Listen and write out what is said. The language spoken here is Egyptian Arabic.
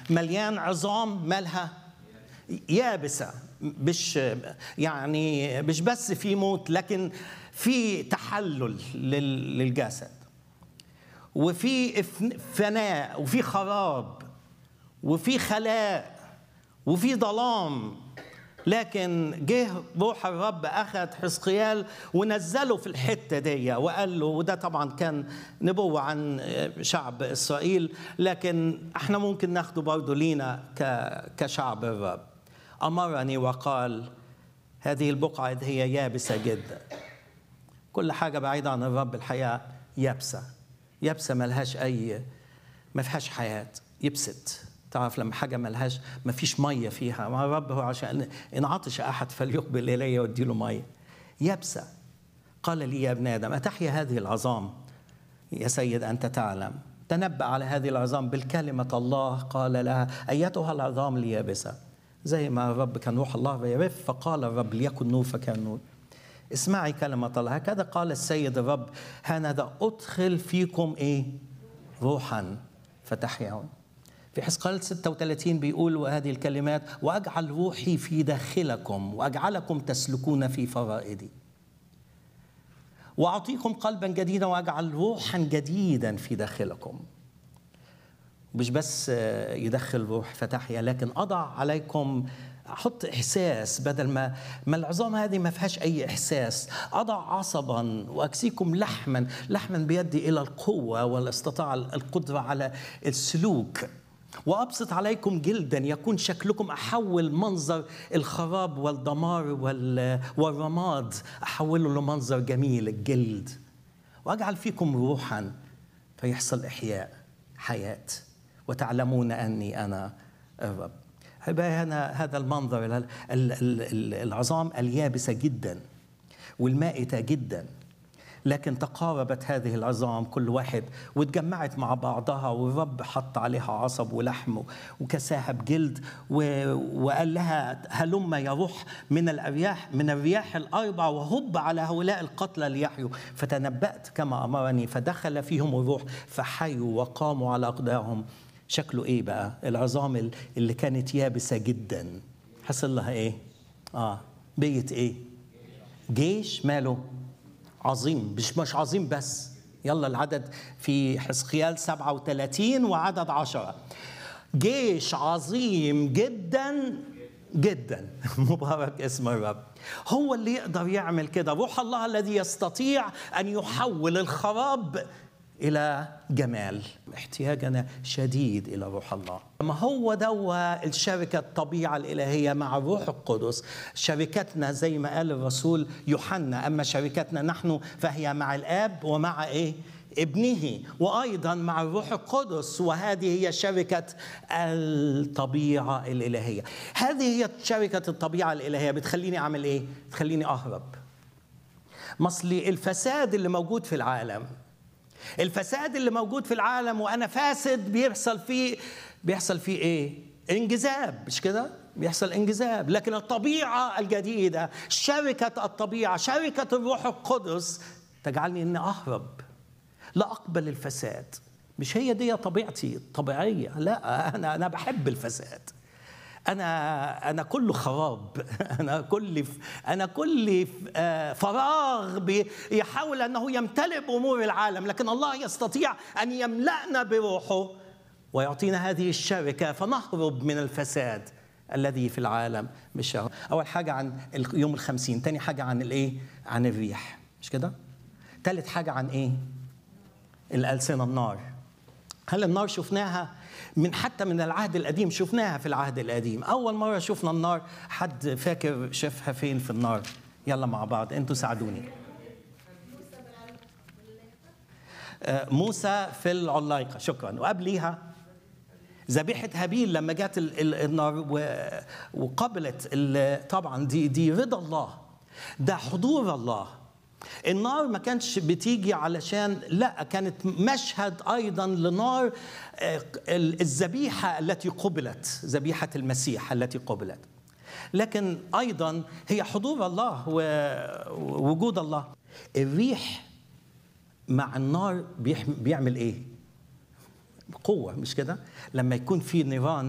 مليان عظام مالها يابسه مش يعني مش بس في موت لكن في تحلل لل- للجسد وفي إف- فناء وفي خراب وفي خلاء وفي ظلام لكن جه روح الرب اخذ حزقيال ونزله في الحته دي وقال له وده طبعا كان نبوه عن شعب اسرائيل لكن احنا ممكن ناخده برضه لينا ك- كشعب الرب امرني وقال هذه البقعه هي يابسه جدا كل حاجه بعيده عن الرب الحقيقه يابسه يابسه ملهاش اي ما فيهاش حياه يبست تعرف لما حاجه ملهاش ما فيش ميه فيها ما الرب هو عشان ان عطش احد فليقبل الي وادي له ميه يابسه قال لي يا ابن ادم اتحيا هذه العظام يا سيد انت تعلم تنبأ على هذه العظام بالكلمة الله قال لها أيتها العظام اليابسة زي ما الرب كان روح الله يرف فقال الرب ليكن نور فكان نور اسمعي كلمة الله هكذا قال السيد الرب هنذا أدخل فيكم إيه روحا فتحيون في حزقال 36 بيقول وهذه الكلمات وأجعل روحي في داخلكم وأجعلكم تسلكون في فرائدي واعطيكم قلبا جديدا واجعل روحا جديدا في داخلكم مش بس يدخل روح فتحيا لكن اضع عليكم احط احساس بدل ما ما العظام هذه ما فيهاش اي احساس اضع عصبا واكسيكم لحما لحما بيدي الى القوه والاستطاع القدره على السلوك وابسط عليكم جلدا يكون شكلكم احول منظر الخراب والدمار وال- والرماد احوله لمنظر جميل الجلد واجعل فيكم روحا فيحصل احياء حياه وتعلمون اني انا الرب هيبقى هنا هذا المنظر ال- ال- ال- العظام اليابسه جدا والمائته جدا لكن تقاربت هذه العظام كل واحد واتجمعت مع بعضها والرب حط عليها عصب ولحم وكساها بجلد و- وقال لها هلم يا روح من الارياح من الرياح الاربع وهب على هؤلاء القتلى ليحيوا فتنبأت كما امرني فدخل فيهم الروح فحيوا وقاموا على اقدامهم شكله ايه بقى العظام اللي كانت يابسه جدا حصل لها ايه اه بيت ايه جيش ماله عظيم مش مش عظيم بس يلا العدد في حزقيال 37 وعدد عشرة جيش عظيم جدا جدا مبارك اسم الرب هو اللي يقدر يعمل كده روح الله الذي يستطيع ان يحول الخراب الى جمال احتياجنا شديد الى روح الله ما هو دوا الشركه الطبيعه الالهيه مع الروح القدس شركتنا زي ما قال الرسول يوحنا اما شركتنا نحن فهي مع الاب ومع ايه ابنه وايضا مع الروح القدس وهذه هي شركه الطبيعه الالهيه هذه هي شركه الطبيعه الالهيه بتخليني اعمل ايه بتخليني اهرب مصلي الفساد اللي موجود في العالم الفساد اللي موجود في العالم وانا فاسد بيحصل فيه بيحصل فيه ايه انجذاب مش كده بيحصل انجذاب لكن الطبيعه الجديده شركه الطبيعه شركه الروح القدس تجعلني اني اهرب لا اقبل الفساد مش هي دي طبيعتي الطبيعيه لا انا انا بحب الفساد انا انا كله خراب انا كل انا كل فراغ يحاول انه يمتلئ بامور العالم لكن الله يستطيع ان يملانا بروحه ويعطينا هذه الشركه فنهرب من الفساد الذي في العالم مش اول حاجه عن يوم الخمسين تاني حاجه عن الايه عن الريح مش كده تالت حاجه عن ايه الالسنه النار هل النار شفناها من حتى من العهد القديم شفناها في العهد القديم اول مره شفنا النار حد فاكر شافها فين في النار يلا مع بعض انتوا ساعدوني موسى في العلايقه شكرا وقبليها ذبيحة هابيل لما جت النار وقبلت طبعا دي دي رضا الله ده حضور الله النار ما كانتش بتيجي علشان لا كانت مشهد ايضا لنار الذبيحه التي قبلت ذبيحه المسيح التي قبلت لكن ايضا هي حضور الله ووجود الله الريح مع النار بيعمل ايه قوه مش كده لما يكون في نيران